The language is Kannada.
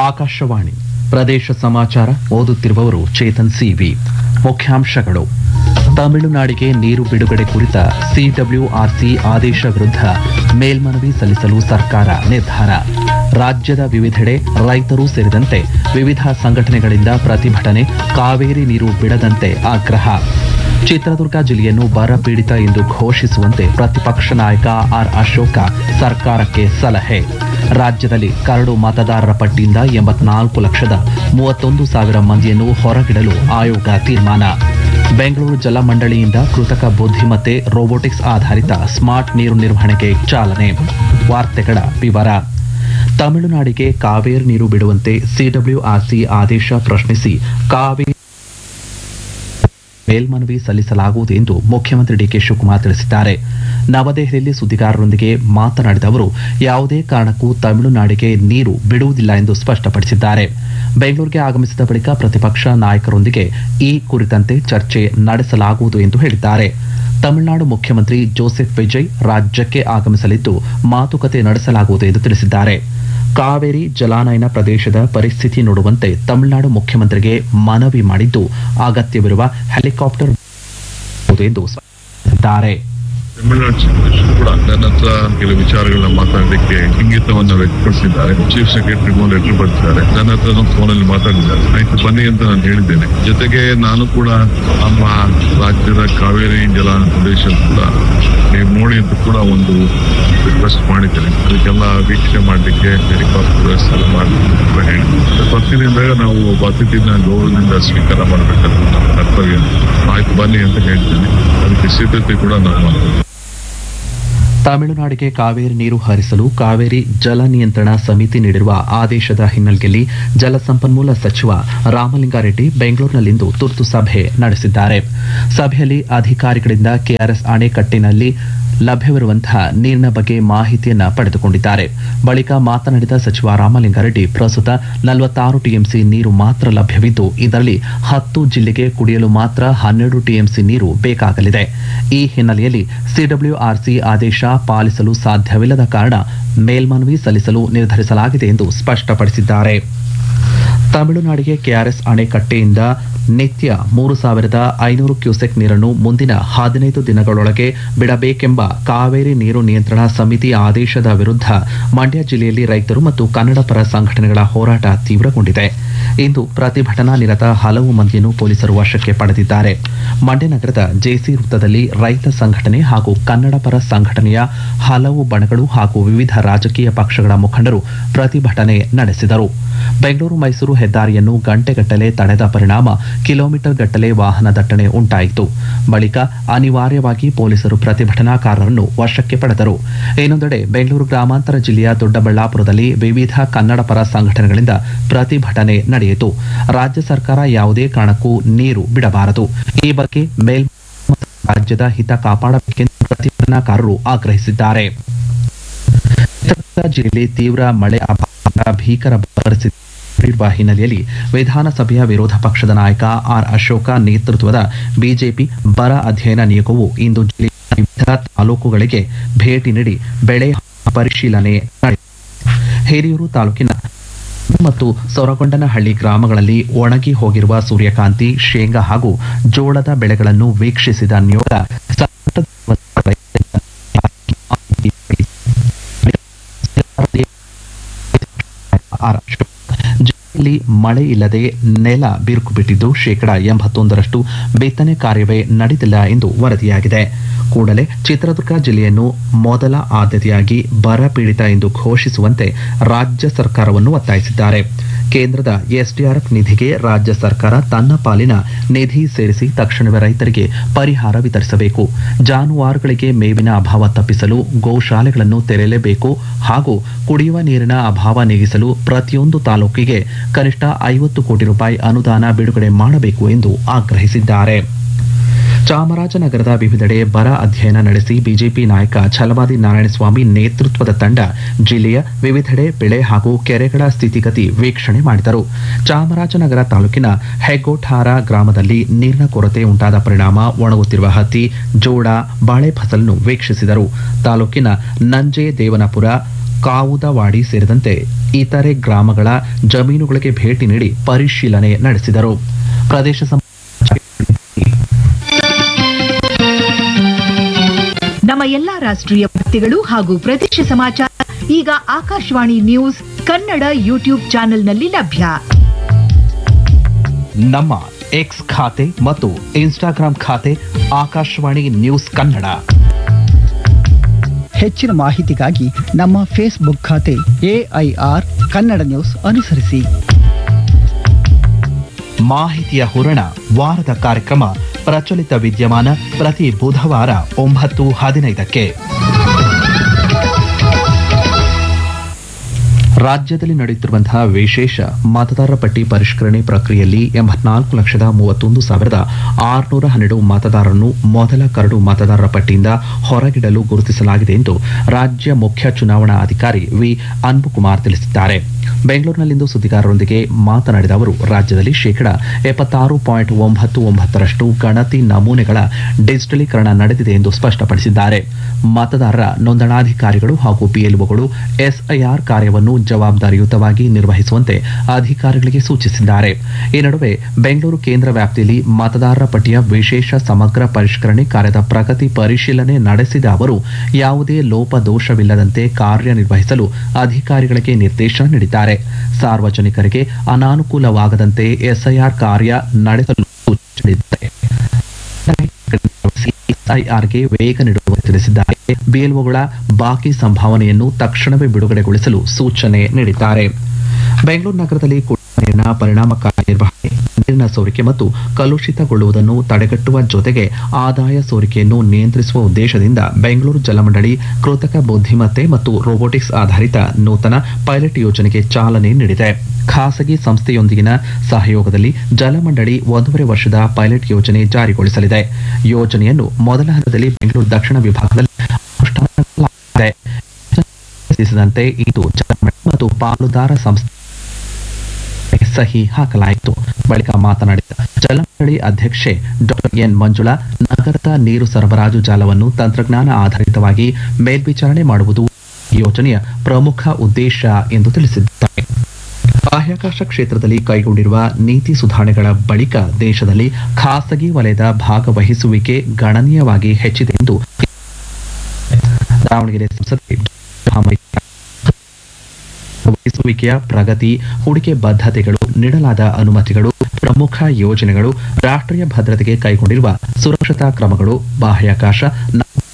ಆಕಾಶವಾಣಿ ಪ್ರದೇಶ ಸಮಾಚಾರ ಓದುತ್ತಿರುವವರು ಚೇತನ್ ಸಿವಿ ಮುಖ್ಯಾಂಶಗಳು ತಮಿಳುನಾಡಿಗೆ ನೀರು ಬಿಡುಗಡೆ ಕುರಿತ ಸಿಡಬ್ಲ್ಯೂಆರ್ಸಿ ಆದೇಶ ವಿರುದ್ಧ ಮೇಲ್ಮನವಿ ಸಲ್ಲಿಸಲು ಸರ್ಕಾರ ನಿರ್ಧಾರ ರಾಜ್ಯದ ವಿವಿಧೆಡೆ ರೈತರು ಸೇರಿದಂತೆ ವಿವಿಧ ಸಂಘಟನೆಗಳಿಂದ ಪ್ರತಿಭಟನೆ ಕಾವೇರಿ ನೀರು ಬಿಡದಂತೆ ಆಗ್ರಹ ಚಿತ್ರದುರ್ಗ ಜಿಲ್ಲೆಯನ್ನು ಬರ ಪೀಡಿತ ಎಂದು ಘೋಷಿಸುವಂತೆ ಪ್ರತಿಪಕ್ಷ ನಾಯಕ ಆರ್ ಅಶೋಕ ಸರ್ಕಾರಕ್ಕೆ ಸಲಹೆ ರಾಜ್ಯದಲ್ಲಿ ಕರಡು ಮತದಾರರ ಪಟ್ಟಿಯಿಂದ ಎಂಬತ್ನಾಲ್ಕು ಲಕ್ಷದ ಮೂವತ್ತೊಂದು ಸಾವಿರ ಮಂದಿಯನ್ನು ಹೊರಗಿಡಲು ಆಯೋಗ ತೀರ್ಮಾನ ಬೆಂಗಳೂರು ಜಲಮಂಡಳಿಯಿಂದ ಕೃತಕ ಬುದ್ಧಿಮತ್ತೆ ರೋಬೋಟಿಕ್ಸ್ ಆಧಾರಿತ ಸ್ಮಾರ್ಟ್ ನೀರು ನಿರ್ವಹಣೆಗೆ ಚಾಲನೆ ವಾರ್ತೆಗಳ ವಿವರ ತಮಿಳುನಾಡಿಗೆ ಕಾವೇರಿ ನೀರು ಬಿಡುವಂತೆ ಸಿಡಬ್ಲ್ಯೂಆರ್ಸಿ ಆದೇಶ ಪ್ರಶ್ನಿಸಿ ಕಾವೇರಿ ಮೇಲ್ಮನವಿ ಸಲ್ಲಿಸಲಾಗುವುದು ಎಂದು ಮುಖ್ಯಮಂತ್ರಿ ಡಿಕೆ ಶಿವಕುಮಾರ್ ತಿಳಿಸಿದ್ದಾರೆ ನವದೆಹಲಿಯಲ್ಲಿ ಸುದ್ದಿಗಾರರೊಂದಿಗೆ ಮಾತನಾಡಿದ ಅವರು ಯಾವುದೇ ಕಾರಣಕ್ಕೂ ತಮಿಳುನಾಡಿಗೆ ನೀರು ಬಿಡುವುದಿಲ್ಲ ಎಂದು ಸ್ಪಷ್ಟಪಡಿಸಿದ್ದಾರೆ ಬೆಂಗಳೂರಿಗೆ ಆಗಮಿಸಿದ ಬಳಿಕ ಪ್ರತಿಪಕ್ಷ ನಾಯಕರೊಂದಿಗೆ ಈ ಕುರಿತಂತೆ ಚರ್ಚೆ ನಡೆಸಲಾಗುವುದು ಎಂದು ಹೇಳಿದ್ದಾರೆ ತಮಿಳುನಾಡು ಮುಖ್ಯಮಂತ್ರಿ ಜೋಸೆಫ್ ವಿಜಯ್ ರಾಜ್ಯಕ್ಕೆ ಆಗಮಿಸಲಿದ್ದು ಮಾತುಕತೆ ನಡೆಸಲಾಗುವುದು ಎಂದು ತಿಳಿಸಿದ್ದಾರೆ ಕಾವೇರಿ ಜಲಾನಯನ ಪ್ರದೇಶದ ಪರಿಸ್ಥಿತಿ ನೋಡುವಂತೆ ತಮಿಳುನಾಡು ಮುಖ್ಯಮಂತ್ರಿಗೆ ಮನವಿ ಮಾಡಿದ್ದು ಅಗತ್ಯವಿರುವ ಹೆಲಿಕಾಪ್ಟರ್ ಎಂದು ಸ್ಪಷ್ಟಪಡಿಸಿದ್ದಾರೆ ತಮಿಳುನಾಡು ಚೀಫ್ ಮಿನಿಸ್ಟರ್ ಕೂಡ ನನ್ನ ಹತ್ರ ಕೆಲವು ವಿಚಾರಗಳನ್ನ ಮಾತಾಡಲಿಕ್ಕೆ ಇಂಗಿತವನ್ನ ವ್ಯಕ್ತಪಡಿಸಿದ್ದಾರೆ ಚೀಫ್ ಸೆಕ್ರೆಟರಿ ಲೆಟರ್ ಬರೆದಿದ್ದಾರೆ ನನ್ನ ಹತ್ರ ಫೋನಲ್ಲಿ ಮಾತಾಡಿದ್ದಾರೆ ಆಯ್ತು ಬನ್ನಿ ಅಂತ ನಾನು ಹೇಳಿದ್ದೇನೆ ಜೊತೆಗೆ ನಾನು ಕೂಡ ನಮ್ಮ ರಾಜ್ಯದ ಕಾವೇರಿ ಜಲ ಪ್ರದೇಶ ಕೂಡ ನೀವು ನೋಡಿ ಅಂತ ಕೂಡ ಒಂದು ರಿಕ್ವೆಸ್ಟ್ ಮಾಡಿದ್ದೇನೆ ಅದಕ್ಕೆಲ್ಲ ವೀಕ್ಷಣೆ ಮಾಡಲಿಕ್ಕೆ ಹೆಲಿಕಾಪ್ಟರ್ ವ್ಯವಸ್ಥೆ ಎಲ್ಲ ಮಾಡಲಿಕ್ಕೆ ಅಂತ ಕೂಡ ಹೇಳಿದ್ದೀನಿ ಬರ್ತಿದ್ದಾಗ ನಾವು ಒಬ್ಬ ಅತಿಥಿನ ಗೌರವದಿಂದ ಸ್ವೀಕಾರ ಮಾಡಬೇಕಂತ ನಮ್ಮ ಕರ್ತವ್ಯ ಆಯ್ತು ಬನ್ನಿ ಅಂತ ಹೇಳ್ತೀನಿ ಅದಕ್ಕೆ ಸಿದ್ಧತೆ ಕೂಡ ನಾವು ಮಾಡ್ತೀವಿ ತಮಿಳುನಾಡಿಗೆ ಕಾವೇರಿ ನೀರು ಹರಿಸಲು ಕಾವೇರಿ ಜಲ ನಿಯಂತ್ರಣ ಸಮಿತಿ ನೀಡಿರುವ ಆದೇಶದ ಹಿನ್ನೆಲೆಯಲ್ಲಿ ಜಲಸಂಪನ್ಮೂಲ ಸಚಿವ ರಾಮಲಿಂಗಾರೆಡ್ಡಿ ಬೆಂಗಳೂರಿನಲ್ಲಿಂದು ತುರ್ತು ಸಭೆ ನಡೆಸಿದ್ದಾರೆ ಸಭೆಯಲ್ಲಿ ಅಧಿಕಾರಿಗಳಿಂದ ಕೆಆರ್ಎಸ್ ಅಣೆಕಟ್ಟಿನಲ್ಲಿ ಲಭ್ಯವಿರುವಂತಹ ನೀರಿನ ಬಗ್ಗೆ ಮಾಹಿತಿಯನ್ನ ಪಡೆದುಕೊಂಡಿದ್ದಾರೆ ಬಳಿಕ ಮಾತನಾಡಿದ ಸಚಿವ ರಾಮಲಿಂಗಾರೆಡ್ಡಿ ಪ್ರಸ್ತುತ ನಲವತ್ತಾರು ಟಿಎಂಸಿ ನೀರು ಮಾತ್ರ ಲಭ್ಯವಿದ್ದು ಇದರಲ್ಲಿ ಹತ್ತು ಜಿಲ್ಲೆಗೆ ಕುಡಿಯಲು ಮಾತ್ರ ಹನ್ನೆರಡು ಟಿಎಂಸಿ ನೀರು ಬೇಕಾಗಲಿದೆ ಈ ಹಿನ್ನೆಲೆಯಲ್ಲಿ ಸಿಡಬ್ಲ್ಯೂಆರ್ಸಿ ಆದೇಶ ಪಾಲಿಸಲು ಸಾಧ್ಯವಿಲ್ಲದ ಕಾರಣ ಮೇಲ್ಮನವಿ ಸಲ್ಲಿಸಲು ನಿರ್ಧರಿಸಲಾಗಿದೆ ಎಂದು ಸ್ಪಷ್ಟಪಡಿಸಿದ್ದಾರೆ ತಮಿಳುನಾಡಿಗೆ ಕೆಆರ್ಎಸ್ ಅಣೆಕಟ್ಟೆಯಿಂದ ನಿತ್ಯ ಮೂರು ಸಾವಿರದ ಐನೂರು ಕ್ಯೂಸೆಕ್ ನೀರನ್ನು ಮುಂದಿನ ಹದಿನೈದು ದಿನಗಳೊಳಗೆ ಬಿಡಬೇಕೆಂಬ ಕಾವೇರಿ ನೀರು ನಿಯಂತ್ರಣ ಸಮಿತಿ ಆದೇಶದ ವಿರುದ್ಧ ಮಂಡ್ಯ ಜಿಲ್ಲೆಯಲ್ಲಿ ರೈತರು ಮತ್ತು ಕನ್ನಡ ಪರ ಸಂಘಟನೆಗಳ ಹೋರಾಟ ತೀವ್ರಗೊಂಡಿದೆ ಇಂದು ಪ್ರತಿಭಟನಾ ನಿರತ ಹಲವು ಮಂದಿಯನ್ನು ಪೊಲೀಸರು ವಶಕ್ಕೆ ಪಡೆದಿದ್ದಾರೆ ಮಂಡ್ಯ ನಗರದ ಜೆಸಿ ವೃತ್ತದಲ್ಲಿ ರೈತ ಸಂಘಟನೆ ಹಾಗೂ ಕನ್ನಡ ಪರ ಸಂಘಟನೆಯ ಹಲವು ಬಣಗಳು ಹಾಗೂ ವಿವಿಧ ರಾಜಕೀಯ ಪಕ್ಷಗಳ ಮುಖಂಡರು ಪ್ರತಿಭಟನೆ ನಡೆಸಿದರು ಬೆಂಗಳೂರು ಮೈಸೂರು ಹೆದ್ದಾರಿಯನ್ನು ಗಂಟೆಗಟ್ಟಲೆ ತಡೆದ ಪರಿಣಾಮ ಕಿಲೋಮೀಟರ್ ಗಟ್ಟಲೆ ವಾಹನ ದಟ್ಟಣೆ ಉಂಟಾಯಿತು ಬಳಿಕ ಅನಿವಾರ್ಯವಾಗಿ ಪೊಲೀಸರು ಪ್ರತಿಭಟನಾಕಾರರನ್ನು ವಶಕ್ಕೆ ಪಡೆದರು ಇನ್ನೊಂದೆಡೆ ಬೆಂಗಳೂರು ಗ್ರಾಮಾಂತರ ಜಿಲ್ಲೆಯ ದೊಡ್ಡಬಳ್ಳಾಪುರದಲ್ಲಿ ವಿವಿಧ ಕನ್ನಡ ಪರ ಸಂಘಟನೆಗಳಿಂದ ಪ್ರತಿಭಟನೆ ನಡೆಯಿತು ರಾಜ್ಯ ಸರ್ಕಾರ ಯಾವುದೇ ಕಾರಣಕ್ಕೂ ನೀರು ಬಿಡಬಾರದು ಈ ಬಗ್ಗೆ ಮೇಲ್ ರಾಜ್ಯದ ಹಿತ ಕಾಪಾಡಬೇಕೆಂದು ಪ್ರತಿಭಟನಾಕಾರರು ಆಗ್ರಹಿಸಿದ್ದಾರೆ ಚಿತ್ರದುರ್ಗ ಜಿಲ್ಲೆಯಲ್ಲಿ ತೀವ್ರ ಮಳೆ ಅಭಾವ ಭೀಕರ ಪರಿಸ್ಥಿತಿ ಇರುವ ಹಿನ್ನೆಲೆಯಲ್ಲಿ ವಿಧಾನಸಭೆಯ ವಿರೋಧ ಪಕ್ಷದ ನಾಯಕ ಆರ್ ಅಶೋಕ ನೇತೃತ್ವದ ಬಿಜೆಪಿ ಬರ ಅಧ್ಯಯನ ನಿಯೋಗವು ಇಂದು ಜಿಲ್ಲೆಯ ವಿವಿಧ ತಾಲೂಕುಗಳಿಗೆ ಭೇಟಿ ನೀಡಿ ಬೆಳೆ ಪರಿಶೀಲನೆ ನಡೆಸಿತು ಹಿರಿಯೂರು ತಾಲೂಕಿನ ಮತ್ತು ಸೊರಗೊಂಡನಹಳ್ಳಿ ಗ್ರಾಮಗಳಲ್ಲಿ ಒಣಗಿ ಹೋಗಿರುವ ಸೂರ್ಯಕಾಂತಿ ಶೇಂಗಾ ಹಾಗೂ ಜೋಳದ ಬೆಳೆಗಳನ್ನು ವೀಕ್ಷಿಸಿದ ನಿಯೋಗ ಜಿಲ್ಲೆಯಲ್ಲಿ ಮಳೆ ಇಲ್ಲದೆ ನೆಲ ಬಿರುಕು ಬಿಟ್ಟಿದ್ದು ಶೇಕಡಾ ಎಂಬತ್ತೊಂದರಷ್ಟು ಬಿತ್ತನೆ ಕಾರ್ಯವೇ ನಡೆದಿಲ್ಲ ಎಂದು ವರದಿಯಾಗಿದೆ ಕೂಡಲೇ ಚಿತ್ರದುರ್ಗ ಜಿಲ್ಲೆಯನ್ನು ಮೊದಲ ಆದ್ಯತೆಯಾಗಿ ಬರ ಪೀಡಿತ ಎಂದು ಘೋಷಿಸುವಂತೆ ರಾಜ್ಯ ಸರ್ಕಾರವನ್ನು ಒತ್ತಾಯಿಸಿದ್ದಾರೆ ಕೇಂದ್ರದ ಎಸ್ಡಿಆರ್ಎಫ್ ನಿಧಿಗೆ ರಾಜ್ಯ ಸರ್ಕಾರ ತನ್ನ ಪಾಲಿನ ನಿಧಿ ಸೇರಿಸಿ ತಕ್ಷಣವೇ ರೈತರಿಗೆ ಪರಿಹಾರ ವಿತರಿಸಬೇಕು ಜಾನುವಾರುಗಳಿಗೆ ಮೇವಿನ ಅಭಾವ ತಪ್ಪಿಸಲು ಗೋಶಾಲೆಗಳನ್ನು ತೆರೆಯಲೇಬೇಕು ಹಾಗೂ ಕುಡಿಯುವ ನೀರಿನ ಅಭಾವ ನೀಗಿಸಲು ಪ್ರತಿಯೊಂದು ತಾಲೂಕಿಗೆ ಕನಿಷ್ಠ ಐವತ್ತು ಕೋಟಿ ರೂಪಾಯಿ ಅನುದಾನ ಬಿಡುಗಡೆ ಮಾಡಬೇಕು ಎಂದು ಆಗ್ರಹಿಸಿದ್ದಾರೆ ಚಾಮರಾಜನಗರದ ವಿವಿಧೆಡೆ ಬರ ಅಧ್ಯಯನ ನಡೆಸಿ ಬಿಜೆಪಿ ನಾಯಕ ಛಲವಾದಿ ನಾರಾಯಣಸ್ವಾಮಿ ನೇತೃತ್ವದ ತಂಡ ಜಿಲ್ಲೆಯ ವಿವಿಧೆಡೆ ಬೆಳೆ ಹಾಗೂ ಕೆರೆಗಳ ಸ್ಥಿತಿಗತಿ ವೀಕ್ಷಣೆ ಮಾಡಿದರು ಚಾಮರಾಜನಗರ ತಾಲೂಕಿನ ಹೆಗ್ಗೋಠಾರ ಗ್ರಾಮದಲ್ಲಿ ನೀರಿನ ಕೊರತೆ ಉಂಟಾದ ಪರಿಣಾಮ ಒಣಗುತ್ತಿರುವ ಹತ್ತಿ ಜೋಳ ಬಾಳೆ ಫಸಲನ್ನು ವೀಕ್ಷಿಸಿದರು ತಾಲೂಕಿನ ನಂಜೆ ದೇವನಪುರ ಕಾವುದವಾಡಿ ಸೇರಿದಂತೆ ಇತರೆ ಗ್ರಾಮಗಳ ಜಮೀನುಗಳಿಗೆ ಭೇಟಿ ನೀಡಿ ಪರಿಶೀಲನೆ ನಡೆಸಿದರು ಪ್ರದೇಶ ಸಮಾಚಾರ ನಮ್ಮ ಎಲ್ಲಾ ರಾಷ್ಟ್ರೀಯ ವಾರ್ತೆಗಳು ಹಾಗೂ ಪ್ರದೇಶ ಸಮಾಚಾರ ಈಗ ಆಕಾಶವಾಣಿ ನ್ಯೂಸ್ ಕನ್ನಡ ಯೂಟ್ಯೂಬ್ ಚಾನೆಲ್ನಲ್ಲಿ ಲಭ್ಯ ನಮ್ಮ ಎಕ್ಸ್ ಖಾತೆ ಮತ್ತು ಇನ್ಸ್ಟಾಗ್ರಾಂ ಖಾತೆ ಆಕಾಶವಾಣಿ ನ್ಯೂಸ್ ಕನ್ನಡ ಹೆಚ್ಚಿನ ಮಾಹಿತಿಗಾಗಿ ನಮ್ಮ ಫೇಸ್ಬುಕ್ ಖಾತೆ ಎಐಆರ್ ಕನ್ನಡ ನ್ಯೂಸ್ ಅನುಸರಿಸಿ ಮಾಹಿತಿಯ ಹೂರಣ ವಾರದ ಕಾರ್ಯಕ್ರಮ ಪ್ರಚಲಿತ ವಿದ್ಯಮಾನ ಪ್ರತಿ ಬುಧವಾರ ಒಂಬತ್ತು ಹದಿನೈದಕ್ಕೆ ರಾಜ್ಯದಲ್ಲಿ ನಡೆಯುತ್ತಿರುವಂತಹ ವಿಶೇಷ ಮತದಾರರ ಪಟ್ಟಿ ಪರಿಷ್ಕರಣೆ ಪ್ರಕ್ರಿಯೆಯಲ್ಲಿ ಎಂಬತ್ನಾಲ್ಕು ಲಕ್ಷದ ಮೂವತ್ತೊಂದು ಸಾವಿರದ ಆರುನೂರ ಹನ್ನೆರಡು ಮತದಾರರನ್ನು ಮೊದಲ ಕರಡು ಮತದಾರರ ಪಟ್ಟಿಯಿಂದ ಹೊರಗಿಡಲು ಗುರುತಿಸಲಾಗಿದೆ ಎಂದು ರಾಜ್ಯ ಮುಖ್ಯ ಚುನಾವಣಾ ಅಧಿಕಾರಿ ವಿ ಅನ್ಬುಕುಮಾರ್ ತಿಳಿಸಿದ್ದಾರೆ ಬೆಂಗಳೂರಿನಲ್ಲಿಂದು ಸುದ್ದಿಗಾರರೊಂದಿಗೆ ಮಾತನಾಡಿದ ಅವರು ರಾಜ್ಯದಲ್ಲಿ ಶೇಕಡ ಎಪ್ಪತ್ತಾರು ಪಾಯಿಂಟ್ ಒಂಬತ್ತು ಒಂಬತ್ತರಷ್ಟು ಗಣತಿ ನಮೂನೆಗಳ ಡಿಜಿಟಲೀಕರಣ ನಡೆದಿದೆ ಎಂದು ಸ್ಪಷ್ಟಪಡಿಸಿದ್ದಾರೆ ಮತದಾರರ ನೋಂದಣಾಧಿಕಾರಿಗಳು ಹಾಗೂ ಪಿಎಲ್ಒಗಳು ಎಸ್ಐಆರ್ ಕಾರ್ಯವನ್ನು ಜವಾಬ್ದಾರಿಯುತವಾಗಿ ನಿರ್ವಹಿಸುವಂತೆ ಅಧಿಕಾರಿಗಳಿಗೆ ಸೂಚಿಸಿದ್ದಾರೆ ಈ ನಡುವೆ ಬೆಂಗಳೂರು ಕೇಂದ್ರ ವ್ಯಾಪ್ತಿಯಲ್ಲಿ ಮತದಾರರ ಪಟ್ಟಿಯ ವಿಶೇಷ ಸಮಗ್ರ ಪರಿಷ್ಕರಣೆ ಕಾರ್ಯದ ಪ್ರಗತಿ ಪರಿಶೀಲನೆ ನಡೆಸಿದ ಅವರು ಯಾವುದೇ ಲೋಪದೋಷವಿಲ್ಲದಂತೆ ಕಾರ್ಯನಿರ್ವಹಿಸಲು ಅಧಿಕಾರಿಗಳಿಗೆ ನಿರ್ದೇಶನ ನೀಡಿದ್ದಾರೆ ಸಾರ್ವಜನಿಕರಿಗೆ ಅನಾನುಕೂಲವಾಗದಂತೆ ಎಸ್ಐಆರ್ ಕಾರ್ಯ ನಡೆಸಲು ಸೂಚಿಸಿದ್ದಾರೆ ಎಸ್ಐಆರ್ಗೆ ವೇಗ ನೀಡುವಂತೆ ತಿಳಿಸಿದ್ದಾರೆ ಬಿಎಲ್ಒಗಳ ಬಾಕಿ ಸಂಭಾವನೆಯನ್ನು ತಕ್ಷಣವೇ ಬಿಡುಗಡೆಗೊಳಿಸಲು ಸೂಚನೆ ನೀಡಿದ್ದಾರೆ ಬೆಂಗಳೂರು ನಗರದಲ್ಲಿ ಕುಡಿಯುವ ನೀರಿನ ಪರಿಣಾಮಕಾರಿ ನಿರ್ವಹಣೆ ನೀರಿನ ಸೋರಿಕೆ ಮತ್ತು ಕಲುಷಿತಗೊಳ್ಳುವುದನ್ನು ತಡೆಗಟ್ಟುವ ಜೊತೆಗೆ ಆದಾಯ ಸೋರಿಕೆಯನ್ನು ನಿಯಂತ್ರಿಸುವ ಉದ್ದೇಶದಿಂದ ಬೆಂಗಳೂರು ಜಲಮಂಡಳಿ ಕೃತಕ ಬುದ್ಧಿಮತ್ತೆ ಮತ್ತು ರೋಬೋಟಿಕ್ಸ್ ಆಧಾರಿತ ನೂತನ ಪೈಲಟ್ ಯೋಜನೆಗೆ ಚಾಲನೆ ನೀಡಿದೆ ಖಾಸಗಿ ಸಂಸ್ಥೆಯೊಂದಿಗಿನ ಸಹಯೋಗದಲ್ಲಿ ಜಲಮಂಡಳಿ ಒಂದೂವರೆ ವರ್ಷದ ಪೈಲಟ್ ಯೋಜನೆ ಜಾರಿಗೊಳಿಸಲಿದೆ ಯೋಜನೆಯನ್ನು ಮೊದಲ ಹಂತದಲ್ಲಿ ಬೆಂಗಳೂರು ದಕ್ಷಿಣ ವಿಭಾಗದಲ್ಲಿ ಅನುಷ್ಠಾನಗೊಳಿಸಲಾಗಿದೆ ಸಂಬಂಧಿಸಿದಂತೆ ಇಂದು ಜಲಮಂಡಳಿ ಮತ್ತು ಪಾಲುದಾರ ಸಂಸ್ಥೆ ಸಹಿ ಹಾಕಲಾಯಿತು ಬಳಿಕ ಮಾತನಾಡಿದ ಜಲಮಂಡಳಿ ಅಧ್ಯಕ್ಷೆ ಡಾಕ್ಟರ್ ಎನ್ ಮಂಜುಳಾ ನಗರದ ನೀರು ಸರಬರಾಜು ಜಾಲವನ್ನು ತಂತ್ರಜ್ಞಾನ ಆಧಾರಿತವಾಗಿ ಮೇಲ್ವಿಚಾರಣೆ ಮಾಡುವುದು ಈ ಯೋಜನೆಯ ಪ್ರಮುಖ ಉದ್ದೇಶ ಎಂದು ತಿಳಿಸಿದ್ದಾರೆ ಬಾಹ್ಯಾಕಾಶ ಕ್ಷೇತ್ರದಲ್ಲಿ ಕೈಗೊಂಡಿರುವ ನೀತಿ ಸುಧಾರಣೆಗಳ ಬಳಿಕ ದೇಶದಲ್ಲಿ ಖಾಸಗಿ ವಲಯದ ಭಾಗವಹಿಸುವಿಕೆ ಗಣನೀಯವಾಗಿ ಹೆಚ್ಚಿದೆ ಎಂದು ದಾವಣಗೆರೆ ಸಂಸದೆ ವಹಿಸುವಿಕೆಯ ಪ್ರಗತಿ ಹೂಡಿಕೆ ಬದ್ಧತೆಗಳು ನೀಡಲಾದ ಅನುಮತಿಗಳು ಪ್ರಮುಖ ಯೋಜನೆಗಳು ರಾಷ್ಟ್ರೀಯ ಭದ್ರತೆಗೆ ಕೈಗೊಂಡಿರುವ ಸುರಕ್ಷತಾ ಕ್ರಮಗಳು ಬಾಹ್ಯಾಕಾಶ